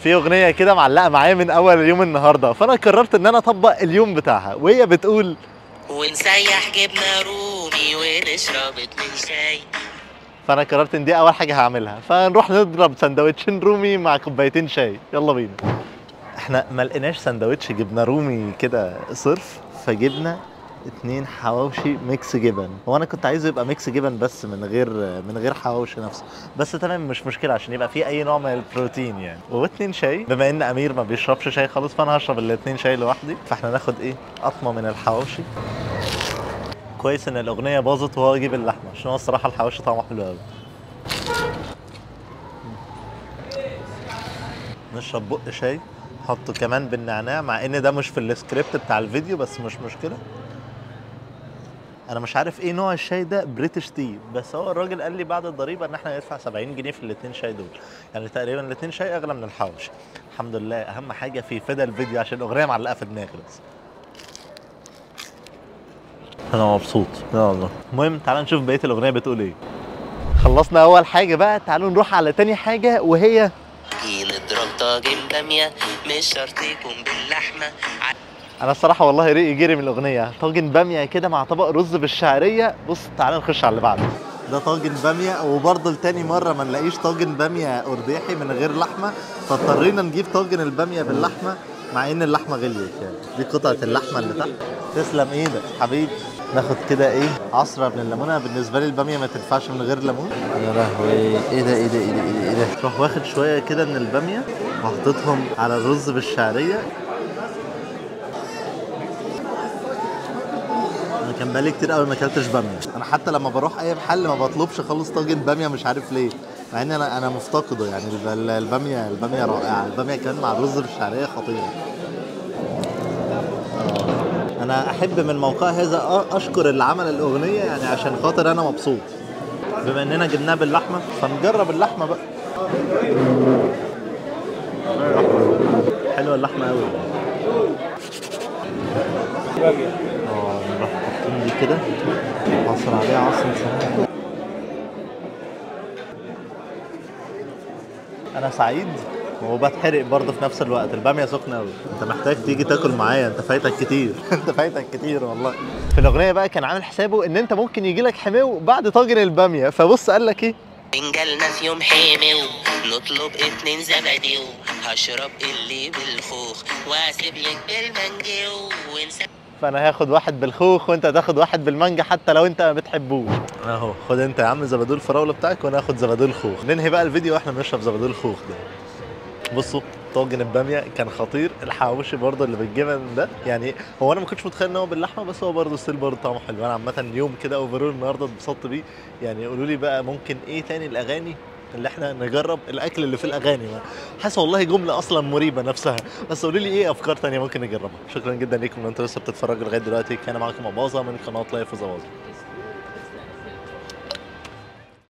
في اغنيه كده معلقه معايا من اول اليوم النهارده فانا قررت ان انا اطبق اليوم بتاعها وهي بتقول ونسيح جبنة رومي ونشرب اتنين شاي فانا قررت ان دي اول حاجه هعملها فنروح نضرب سندوتشين رومي مع كوبايتين شاي يلا بينا احنا ما لقيناش سندوتش جبنه رومي كده صرف فجبنا اتنين حواوشي ميكس جبن هو انا كنت عايزه يبقى ميكس جبن بس من غير من غير حواوشي نفسه بس تمام مش مشكله عشان يبقى فيه اي نوع من البروتين يعني واتنين شاي بما ان امير ما بيشربش شاي خالص فانا هشرب الاتنين شاي لوحدي فاحنا ناخد ايه قطمه من الحواوشي كويس ان الاغنيه باظت وهو يجيب اللحمه عشان هو الصراحه الحواوشي طعمه حلو قوي نشرب بق شاي حطه كمان بالنعناع مع ان ده مش في السكريبت بتاع الفيديو بس مش مشكله انا مش عارف ايه نوع الشاي ده بريتش تي بس هو الراجل قال لي بعد الضريبه ان احنا ندفع 70 جنيه في الاثنين شاي دول يعني تقريبا الاثنين شاي اغلى من الحواوشي الحمد لله اهم حاجه في فدا الفيديو عشان الاغنيه معلقه في دماغي بس انا مبسوط يا الله المهم تعال نشوف بقيه الاغنيه بتقول ايه خلصنا اول حاجه بقى تعالوا نروح على تاني حاجه وهي نيجي نضرب طاجن بامية مش شرط يكون باللحمة انا الصراحه والله ريقي جري من الاغنيه طاجن باميه كده مع طبق رز بالشعريه بص تعالى نخش على اللي بعده ده طاجن باميه وبرضه لتاني مره ما نلاقيش طاجن باميه قرداحي من غير لحمه فاضطرينا نجيب طاجن الباميه باللحمه مع ان اللحمه غليت يعني دي قطعه اللحمه اللي تحت تسلم ايدك حبيبي ناخد كده ايه عصره من الليمون انا بالنسبه لي الباميه ما تنفعش من غير ليمون يا لهوي ايه ده ايه ده ايه ده ايه ده, إيه ده؟ تروح واخد شويه كده من الباميه وحطيتهم على الرز بالشعريه انا كان بقالي كتير قوي ما اكلتش باميه انا حتى لما بروح اي محل ما بطلبش خالص طاجن باميه مش عارف ليه مع ان انا انا مفتقده يعني الب- الباميه الباميه رائعه الباميه كمان مع الرز بالشعريه خطيره آه. انا احب من موقع هذا أ- اشكر اللي عمل الاغنيه يعني عشان خاطر انا مبسوط بما اننا جبناها باللحمه فنجرب اللحمه بقى حلوه اللحمه قوي اه نروح حاطين دي كده عصر عليها عصرة سمنة انا سعيد وبتحرق برضه في نفس الوقت الباميه سخنه قوي انت محتاج تيجي تاكل معايا انت فايتك كتير انت فايتك كتير والله في الاغنيه بقى كان عامل حسابه ان انت ممكن يجي لك حماو بعد طاجن الباميه فبص قال لك ايه بنجالنا في يوم حمو نطلب اتنين زبادي هشرب اللي بالخوخ واسيب لك بالمانجو ونسى فانا هاخد واحد بالخوخ وانت هتاخد واحد بالمانجا حتى لو انت ما بتحبوش اهو خد انت يا عم زبادو الفراوله بتاعك وانا هاخد زبادو الخوخ ننهي بقى الفيديو واحنا بنشرب زبادو الخوخ ده بصوا طاجن الباميه كان خطير الحواوشي برضه اللي بالجبن ده يعني هو انا ما كنتش متخيل ان هو باللحمه بس هو برضه ستيل برضه طعمه حلو انا عامه يوم كده اوفرول النهارده اتبسطت بيه يعني قولوا لي بقى ممكن ايه تاني الاغاني اللي احنا نجرب الاكل اللي في الاغاني بقى حاسس والله جمله اصلا مريبه نفسها بس قولوا لي ايه افكار تانية ممكن نجربها شكرا جدا ليكم ان انتوا لسه بتتفرجوا لغايه دلوقتي كان معاكم اباظه من قناه لايف وزواظه